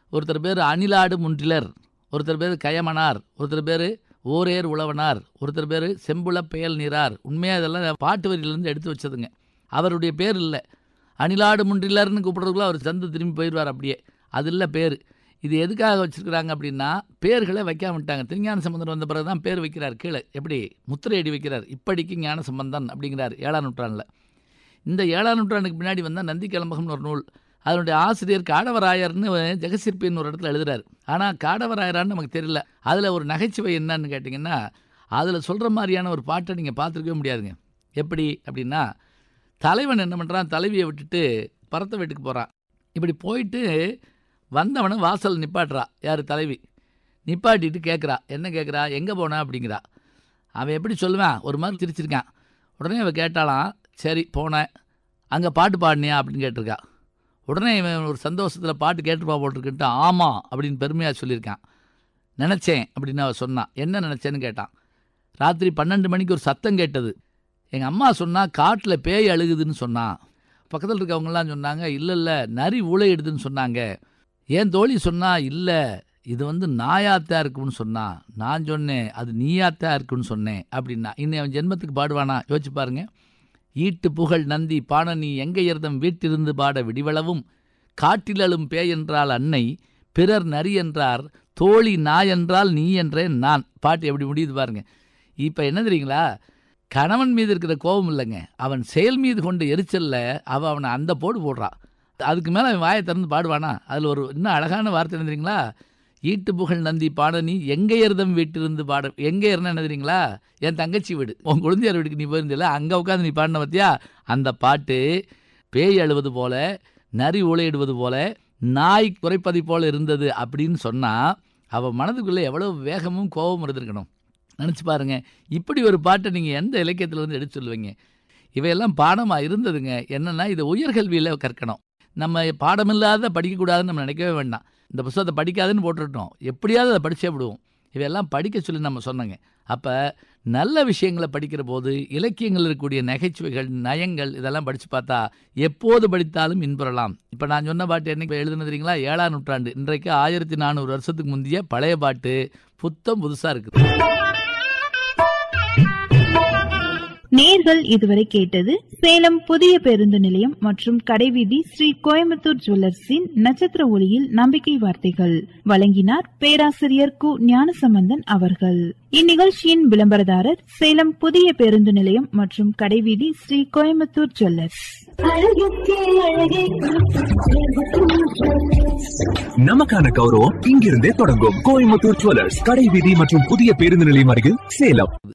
ஒருத்தர் பேர் அணிலாடு முன்றிலர் ஒருத்தர் பேர் கயமனார் ஒருத்தர் பேர் ஓரேர் உழவனார் ஒருத்தர் பேர் செம்புல பெயல் நீரார் உண்மையாக இதெல்லாம் பாட்டு வரியிலேருந்து எடுத்து வச்சதுங்க அவருடைய பேர் இல்லை அணிலாடு முன்றிலர்னு கூப்பிட்றதுக்குள்ள அவர் சந்து திரும்பி போயிடுவார் அப்படியே அது இல்லை பேர் இது எதுக்காக வச்சிருக்கிறாங்க அப்படின்னா பேர்களை வைக்காம விட்டாங்க திருஞான சம்பந்தர் வந்த பிறகு தான் பேர் வைக்கிறார் கீழே எப்படி முத்திரையடி வைக்கிறார் இப்படிக்கு ஞான சம்பந்தன் அப்படிங்கிறார் ஏழாம் நூற்றாண்டில் இந்த ஏழாம் நூற்றாண்டுக்கு பின்னாடி வந்தால் நந்தி கிளம்பகம்னு ஒரு நூல் அதனுடைய ஆசிரியர் காடவராயர்னு ஜெகசிற்பின்னு ஒரு இடத்துல எழுதுறாரு ஆனால் காடவராயரான்னு நமக்கு தெரியல அதில் ஒரு நகைச்சுவை என்னன்னு கேட்டிங்கன்னா அதில் சொல்கிற மாதிரியான ஒரு பாட்டை நீங்கள் பார்த்துருக்கவே முடியாதுங்க எப்படி அப்படின்னா தலைவன் என்ன பண்ணுறான் தலைவியை விட்டுட்டு பரத்த வீட்டுக்கு போகிறான் இப்படி போயிட்டு வந்தவனை வாசல் நிப்பாட்டுறா யார் தலைவி நிப்பாட்டிட்டு கேட்குறா என்ன கேட்குறா எங்கே போனா அப்படிங்கிறா அவன் எப்படி சொல்லுவான் ஒரு மாதிரி சிரிச்சிருக்கான் உடனே அவன் கேட்டாலாம் சரி போனேன் அங்கே பாட்டு பாடினியா அப்படின்னு கேட்டிருக்கா உடனே இவன் ஒரு சந்தோஷத்தில் பாட்டு கேட்டுப்பா போட்டிருக்குன்ட்டு ஆமாம் அப்படின்னு பெருமையாக சொல்லியிருக்கான் நினச்சேன் அப்படின்னு அவன் சொன்னான் என்ன நினச்சேன்னு கேட்டான் ராத்திரி பன்னெண்டு மணிக்கு ஒரு சத்தம் கேட்டது எங்கள் அம்மா சொன்னா காட்டில் பேய் அழுகுதுன்னு சொன்னான் பக்கத்தில் இருக்கவங்கலாம் சொன்னாங்க இல்லை இல்லை நரி ஊழையிடுதுன்னு சொன்னாங்க என் தோழி சொன்னா இல்லை இது வந்து நாயாத்தா இருக்குன்னு சொன்னா நான் சொன்னேன் அது நீயாத்தா இருக்குன்னு சொன்னேன் அப்படின்னா இன்னும் அவன் ஜென்மத்துக்கு பாடுவானா யோசிச்சு பாருங்க ஈட்டு புகழ் நந்தி பாணனி எங்க இருந்தம் வீட்டிலிருந்து பாட விடிவளவும் காட்டிலழும் பேய் என்றால் அன்னை பிறர் நரி என்றார் தோழி நாய் என்றால் நீ என்றேன் நான் பாட்டு எப்படி முடியுது பாருங்க இப்போ என்ன தெரியுங்களா கணவன் மீது இருக்கிற கோபம் இல்லைங்க அவன் செயல் மீது கொண்ட எரிச்சல்ல அவ அவனை அந்த போடு போடுறான் அதுக்கு மேலே அவன் வாயை திறந்து பாடுவானா அதில் ஒரு இன்னும் அழகான வார்த்தை என்ன தெரியுங்களா ஈட்டு புகழ் நந்தி பாடனி எங்கே இருந்தம் வீட்டிலிருந்து பாட எங்கே இருந்தா என்ன தெரியுங்களா என் தங்கச்சி வீடு உன் குழந்தையார் வீட்டுக்கு நீ போயிருந்தில்ல அங்கே உட்காந்து நீ பாடின பார்த்தியா அந்த பாட்டு பேய் அழுவது போல நரி ஊழையிடுவது போல நாய் குறைப்பதை போல இருந்தது அப்படின்னு சொன்னால் அவள் மனதுக்குள்ளே எவ்வளோ வேகமும் கோபமும் இருந்திருக்கணும் நினச்சி பாருங்க இப்படி ஒரு பாட்டை நீங்கள் எந்த இலக்கியத்தில் வந்து எடுத்து சொல்லுவீங்க இவையெல்லாம் பாடமாக இருந்ததுங்க என்னென்னா இதை உயர்கல்வியில் கற்கணும் நம்ம பாடமில்லாத படிக்கக்கூடாதுன்னு நம்ம நினைக்கவே வேண்டாம் இந்த புத்தகத்தை படிக்காதுன்னு போட்டுட்டோம் எப்படியாவது அதை படிச்சே விடுவோம் இவையெல்லாம் படிக்க சொல்லி நம்ம சொன்னோங்க அப்போ நல்ல விஷயங்களை படிக்கிற போது இலக்கியங்கள் இருக்கக்கூடிய நகைச்சுவைகள் நயங்கள் இதெல்லாம் படித்து பார்த்தா எப்போது படித்தாலும் இன்புறலாம் இப்போ நான் சொன்ன பாட்டு என்னைக்கு எழுதுனது தெரியுங்களா ஏழாம் நூற்றாண்டு இன்றைக்கு ஆயிரத்தி நானூறு வருஷத்துக்கு முந்தைய பழைய பாட்டு புத்தம் புதுசாக இருக்குது நேர்கள் இதுவரை கேட்டது சேலம் புதிய பேருந்து நிலையம் மற்றும் கடைவீதி ஸ்ரீ கோயம்புத்தூர் ஜுவல்லர்ஸின் நட்சத்திர ஒளியில் நம்பிக்கை வார்த்தைகள் வழங்கினார் பேராசிரியர் கு ஞானசம்பந்தன் அவர்கள் இந்நிகழ்ச்சியின் விளம்பரதாரர் சேலம் புதிய பேருந்து நிலையம் மற்றும் கடைவீதி ஸ்ரீ கோயம்புத்தூர் ஜுவல்லர்ஸ் நமக்கான கௌரவம் இங்கிருந்தே தொடங்கும் கோயம்புத்தூர் ஜுவல்லர்ஸ் கடை வீதி மற்றும் புதிய பேருந்து நிலையம் அருகில் சேலம்